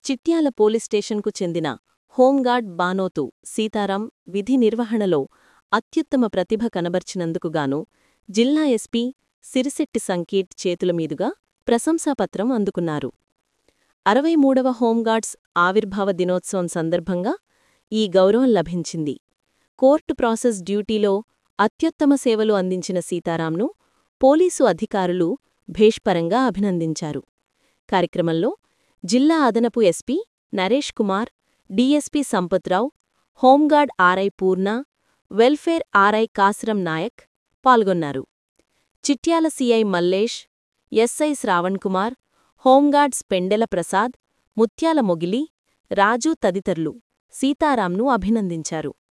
Chityal police స్టేషన్కు చెందిన home guard Banothu Sitaram విధి నిర్వహణలో అత్యుత్తమ ప్రతిభ కనబర్చినందుకుగాను జిల్లా ఎస్పీ సిరిశెట్టి సంకీట్ చేతుల మీదుగా ప్రశంసాపత్రం అందుకున్నారు అరవై మూడవ హోంగార్డ్స్ ఆవిర్భావ దినోత్సవం సందర్భంగా ఈ గౌరవం లభించింది కోర్టు ప్రాసెస్ డ్యూటీలో అత్యుత్తమ సేవలు అందించిన సీతారాంను పోలీసు అధికారులు భేష్పరంగా అభినందించారు కార్యక్రమంలో జిల్లా అదనపు SP Naresh Kumar DSP Sampath Rao home guard RI Purna welfare RI Kasiram Nayak పాల్గొన్నారు Chityala CI Mallesh SI Shravan Kumar home guards Pendela Prasad Mutyala Mogili రాజు తదితరులు సీతారాంను అభినందించారు